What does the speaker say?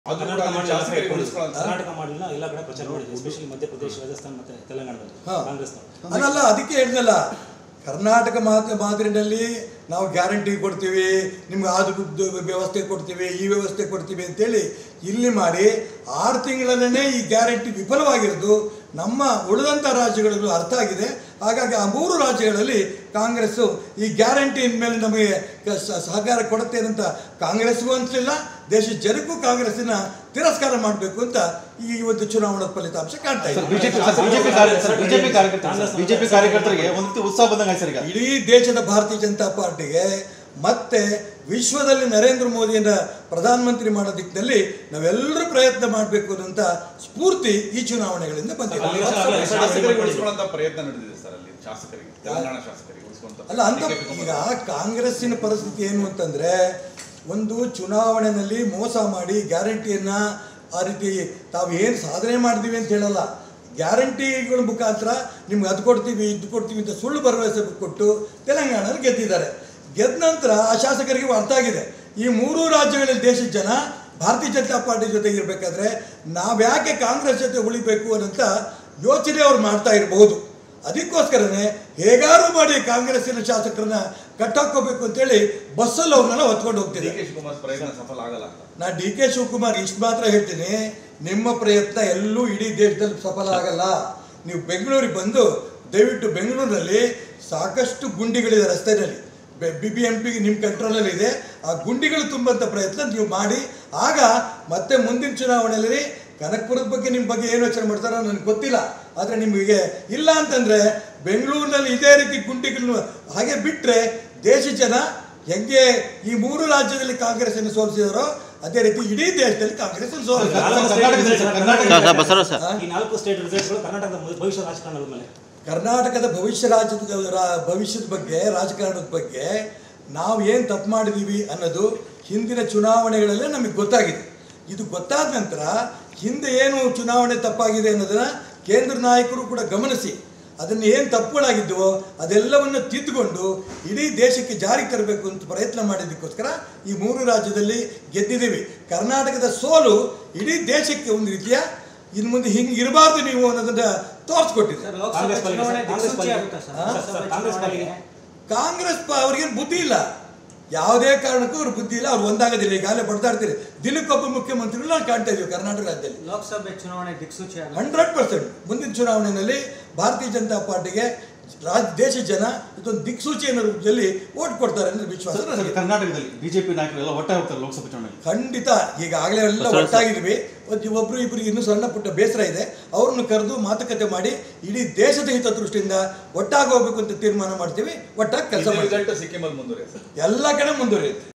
ಅದು ಕೂಡ ಕರ್ನಾಟಕ ಅಲ್ಲಿ ಮಾಡಿಲ್ಲ, ಶಾಸಕರಿಗೆ ಎಲ್ಲ ಕಡೆ ಉಳಿಸ್ಕೊಳ್ಳೋದು. ಕರ್ನಾಟಕ ಮಾಡಿಲ್ಲ ಎಲ್ಲ ಕಡೆ ಪ್ರಚಾರ ಮಾಡಿದೆ ಎಸ್ಪೆಷಲಿ ಮಧ್ಯಪ್ರದೇಶ ರಾಜಸ್ಥಾನ ಮತ್ತೆ ತೆಲಂಗಾಣದಲ್ಲಿ ಹಾ. ಕಾಂಗ್ರೆಸ್ನವರು ಅದಲ್ಲ ಅದಕ್ಕೆ ಹೇಳಿದ್ನಲ್ಲ ಕರ್ನಾಟಕ ಮಾತ್ರ ಮಾದರಿನಲ್ಲಿ ನಾವು ಗ್ಯಾರಂಟಿ ಕೊಡ್ತೀವಿ ನಿಮ್ಗೆ ಅದು ಬುದ್ಧ ವ್ಯವಸ್ಥೆ ಕೊಡ್ತೀವಿ ಈ ವ್ಯವಸ್ಥೆ ಕೊಡ್ತೀವಿ ಅಂತೇಳಿ ಇಲ್ಲಿ ಮಾಡಿ ಆರು ತಿಂಗಳಲ್ಲೇ ಈ ಗ್ಯಾರಂಟಿ ವಿಫಲವಾಗಿರೋದು ನಮ್ಮ ಉಳಿದಂಥ ರಾಜ್ಯಗಳಲ್ಲೂ ಅರ್ಥ ಆಗಿದೆ ಹಾಗಾಗಿ ಆ ಮೂರು ರಾಜ್ಯಗಳಲ್ಲಿ ಕಾಂಗ್ರೆಸ್ಸು ಈ ಗ್ಯಾರಂಟಿ ಮೇಲೆ ನಮಗೆ ಕ- ಸ- ಸಹಕಾರ ಕೊಡುತ್ತೆ ಅಂತ ಕಾಂಗ್ರೆಸ್ಗೂ ಅನಿಸಲಿಲ್ಲ ದೇಶದ ಜನಕ್ಕೂ ಕಾಂಗ್ರೆಸ್ಸಿನ ತಿರಸ್ಕಾರ ಮಾಡಬೇಕು ಅಂತ ಈ ಒಂದು ಚುನಾವಣಾ ಫಲಿತಾಂಶ ಕಾಣ್ತಾ ಇದೆ ಬಿಜೆಪಿ ಬಿಜೆಪಿ ಬಿಜೆಪಿ ಕಾರ್ಯಕರ್ತರು ಬಿಜೆಪಿ ಕಾರ್ಯಕರ್ತರಿಗೆ ಒಂದು ರೀತಿ ಉತ್ಸಾಹ ಬಂದಂಗೆ ಆಯ್ತು ಸರ್ ಈಗ ಇಡೀ ದೇಶದ ಭಾರತೀಯ ಜನತಾ ಪಾರ್ಟಿಗೆ ಮತ್ತೆ ವಿಶ್ವದಲ್ಲಿ ನರೇಂದ್ರ ಮೋದಿಯನ್ನ ಪ್ರಧಾನಮಂತ್ರಿ ಮಾಡೋ ದಿಕ್ಕಿನಲ್ಲಿ ನಾವೆಲ್ಲರೂ ಪ್ರಯತ್ನ ಮಾಡಬೇಕು ಅನ್ನೋಂಥ ಸ್ಫೂರ್ತಿ ಈ ಚುನಾವಣೆಗಳಿಂದ ಬಂದಿದೆ ಅಲ್ಲಿ ಅಲ್ಲಿ ಶಾಸಕರಿಗೆ ಉಳಿಸ್ಕೊಳ್ಳುವಂತ ಪ್ರಯತ್ನ ನಡೆದಿದೆ ಸರ್ ಅಲ್ಲಿ ಶಾಸಕರಿಗೆ ತೆಲಂಗಾಣ ಶಾಸಕರಿಗೆ ಉಳಿಸುವಂತ ಅಲ್ಲ ಅಂತ ಈಗ ಕಾಂಗ್ರೆಸ್ಸಿನ ಪರಿಸ್ಥಿತಿ ಏನು ಅಂತಂದ್ರೆ ಒಂದು ಚುನಾವಣೆಯಲ್ಲಿ ಮೋಸ ಮಾಡಿ ಗ್ಯಾರಂಟಿಯನ್ನ ಆ ರೀತಿ ತಾವು ಏನು ಸಾಧನೆ ಮಾಡಿದೀವಿ ಅಂತ ಹೇಳಲ್ಲ ಗ್ಯಾರಂಟಿಗಳ ಮುಖಾಂತರ ನಿಮ್ಗೆ ಅದು ಕೊಡ್ತೀವಿ ಇದು ಕೊಡ್ತೀವಿ ಅಂತ ಸುಳ್ಳು ಭರವಸೆ ಕೊಟ್ಟು ತೆಲಂಗಾಣದಲ್ಲಿ ಗೆದ್ದಿದ್ದಾರೆ ಗೆದ್ದ ನಂತರ ಆ ಶಾಸಕರಿಗೆ ಅರ್ಥ ಆಗಿದೆ ಈ ಮೂರೂ ರಾಜ್ಯಗಳಲ್ಲಿ ದೇಶದ ಜನ ಭಾರತೀಯ ಜನತಾ ಪಾರ್ಟಿ ಜೊತೆಗೆ ಇರಬೇಕಾದ್ರೆ ನಾವ್ಯಾಕೆ ಕಾಂಗ್ರೆಸ್ ಜೊತೆ ಉಳಿಬೇಕು ಅನ್ನೋಂಥ ಯೋಚನೆ ಅವ್ರು ಮಾಡ್ತಾ ಇರಬಹುದು ಅದಕ್ಕೋಸ್ಕರನೇ ಹೇಗಾರು ಮಾಡಿ ಕಾಂಗ್ರೆಸ್ಸಿನ ಶಾಸಕರನ್ನ ಕಟ್ಟಾಕೋಬೇಕು ಅಂತೇಳಿ ಬಸ್ಸಲ್ಲಿ ಅವ್ರನ್ನೆಲ್ಲ ಹೊತ್ಕೊಂಡು ಡಿ ಹೋಗ್ತಿದೆ ಕೆ ಶಿವಕುಮಾರ್ ಪ್ರಯತ್ನ ಸಫಲ ಆಗಲ್ಲ ಅಂತ ನಾ ಡಿ ಕೆ ಶಿವಕುಮಾರ್ ಇಷ್ಟು ಮಾತ್ರ ಹೇಳ್ತೀನಿ ನಿಮ್ಮ ಪ್ರಯತ್ನ ಎಲ್ಲೂ ಇಡೀ ದೇಶದಲ್ಲಿ ಸಫಲ ಆಗಲ್ಲ ನೀವು ಬೆಂಗಳೂರಿಗೆ ಬಂದು ದಯವಿಟ್ಟು ಬೆಂಗಳೂರಿನಲ್ಲಿ ಸಾಕಷ್ಟು ಗುಂಡಿಗಳಿದೆ ರಸ್ತೆಯಲ್ಲಿ ಬಿ ಬಿ ಎಂ ಪಿಗೆ ನಿಮ್ಮ ಕಂಟ್ರೋಲಲ್ಲಿ ಇದೆ ಆ ಗುಂಡಿಗಳು ತುಂಬಂಥ ಪ್ರಯತ್ನ ನೀವು ಮಾಡಿ ಆಗ ಮತ್ತೆ ಮುಂದಿನ ಚುನಾವಣೆಯಲ್ಲಿ ಕನಕಪುರದ ಬಗ್ಗೆ ನಿಮ್ಮ ಬಗ್ಗೆ ಏನು ಯೋಚನೆ ಮಾಡ್ತಾರೋ ನನಗೆ ಗೊತ್ತಿಲ್ಲ ಆದರೆ ನಿಮಗೆ ಇಲ್ಲ ಅಂತಂದರೆ ಬೆಂಗಳೂರಿನಲ್ಲಿ ಇದೇ ರೀತಿ ಗುಂಡಿಗಳನ್ನು ಹಾಗೆ ಬಿಟ್ಟರೆ ದೇಶ ಜನ ಹೆಂಗೆ ಈ ಮೂರು ರಾಜ್ಯದಲ್ಲಿ ಕಾಂಗ್ರೆಸ್ಸನ್ನು ಸೋಲಿಸಿದಾರೋ ಅದೇ ರೀತಿ ಇಡೀ ದೇಶದಲ್ಲಿ ಕಾಂಗ್ರೆಸ್ ಕರ್ನಾಟಕದಲ್ಲಿ ಸರ್, ಕರ್ನಾಟಕ ಈ ನಾಲ್ಕು ಸ್ಟೇಟ್ ರಿಸಲ್ಟ್ಗಳು ಕರ್ನಾಟಕದ ಭವಿಷ್ಯ ರಾಜಕಾರಣದ ಮೇಲೆ ಕರ್ನಾಟಕದ ಭವಿಷ್ಯ ರಾಜ್ಯದ ರಾ- ಭವಿಷ್ಯದ ಬಗ್ಗೆ ರಾಜಕಾರಣದ ಬಗ್ಗೆ ನಾವು ಏನು ತಪ್ಪು ಮಾಡಿದ್ದೀವಿ ಅನ್ನೋದು ಹಿಂದಿನ ಚುನಾವಣೆಗಳಲ್ಲೇ ನಮಗೆ ಗೊತ್ತಾಗಿದೆ ಇದು ಗೊತ್ತಾದ ನಂತರ ಹಿಂದೆ ಏನು ಚುನಾವಣೆ ತಪ್ಪಾಗಿದೆ ಅನ್ನೋದನ್ನು ಕೇಂದ್ರ ನಾಯಕರು ಕೂಡ ಗಮನಿಸಿ ಅದನ್ನು ಏನು ತಪ್ಪುಗಳಾಗಿದ್ದವೋ ಅದೆಲ್ಲವನ್ನು ತಿದ್ದುಕೊಂಡು ಇಡೀ ದೇಶಕ್ಕೆ ಜಾರಿಗೆ ತರಬೇಕು ಅಂತ ಪ್ರಯತ್ನ ಮಾಡಿದ್ದಕ್ಕೋಸ್ಕರ ಈ ಮೂರು ರಾಜ್ಯದಲ್ಲಿ ಗೆದ್ದಿದ್ದೀವಿ ಕರ್ನಾಟಕದ ಸೋಲು ಇಡೀ ದೇಶಕ್ಕೆ ಒಂದು ರೀತಿಯ ಇನ್ನು ಮುಂದೆ ಹಿಂಗೆ ಇರಬಾರ್ದು ನೀವು ಅನ್ನೋದನ್ನ ತೋರಿಸ್ಕೊಟ್ಟಿದೆ ಕಾಂಗ್ರೆಸ್ ಪಾಲಿಗೆ ಸರ್, ಕಾಂಗ್ರೆಸ್ ಪಾಲಿಗೆ ಸರ್, ಸರ್, ಕಾಂಗ್ರೆಸ್ ಪಾಲಿಗೆ ಕಾಂಗ್ರೆಸ್ ಪ ಅವ್ರಿಗೇನು ಬುದ್ಧಿ ಇಲ್ಲ ಯಾವುದೇ ಕಾರಣಕ್ಕೂ ಅವ್ರ ಬುದ್ಧಿ ಇಲ್ಲ ಅವ್ರು ಒಂದಾಗೋದಿಲ್ಲ ಈಗಾಗಲೇ ಬಡ್ತಾ ಇರ್ತೀರಿ ದಿನಕ್ಕೊಬ್ಬ ಮುಖ್ಯಮಂತ್ರಿಗಳು ನಾವು ಕಾಣ್ತಾ ಇದೀವಿ ಕರ್ನಾಟಕ ರಾಜ್ಯದಲ್ಲಿ ಲೋಕಸಭೆ ಚುನಾವಣೆ ದಿಕ್ಸೂಚಿ ಆಗುತ್ತೆ. ಹಂಡ್ರೆಡ್ ಪರ್ಸೆಂಟ್ ಮುಂದಿನ ಚುನಾವಣೆಯಲ್ಲಿ ಭಾರತೀಯ ಜನತಾ ಪಾರ್ಟಿಗೆ ರಾಜ್ ದೇಶ ಜನ ಇದೊಂದು ದಿಕ್ಸೂಚಿ ಅನ್ನೋ ರೂಪದಲ್ಲಿ ಓಟ್ ಕೊಡ್ತಾರೆ ಅನ್ನೋ ವಿಶ್ವಾಸ ಸರ್, ನನಗಿದೆ. ಕರ್ನಾಟಕದಲ್ಲಿ ಬಿಜೆಪಿ ನಾಯಕರು ಎಲ್ಲ ಒಟ್ಟಾಗಿ ಹೋಗ್ತಾರೆ ಲೋಕಸಭೆ ಚುನಾವಣೆ ಖಂಡಿತ ಈಗಾಗಲೇ ಎಲ್ಲ ಒಟ್ಟಾಗಿದ್ವಿ ಒಂದು ಒಬ್ರು ಇಬ್ರು ಇನ್ನೂ ಸಣ್ಣ ಪುಟ್ಟ ಬೇಸರ ಇದೆ ಅವ್ರನ್ನು ಕರೆದು ಮಾತುಕತೆ ಮಾಡಿ ಇಡೀ ದೇಶದ ಹಿತದೃಷ್ಟಿಯಿಂದ ಒಟ್ಟಾಗಿ ಹೋಗ್ಬೇಕು ಅಂತ ತೀರ್ಮಾನ ಮಾಡ್ತೀವಿ ಒಟ್ಟಾಗಿ ಕೆಲಸ ಮಾಡ್ತೀವಿ ರಿಸಲ್ಟ್ ಸಿಕ್ಕಿಮಲ್ಲಿ ಮುಂದುವರಿಯುತ್ತೆ ಎಲ್ಲ ಕಡೆ ಮುಂದುವರಿಯುತ್ತೆ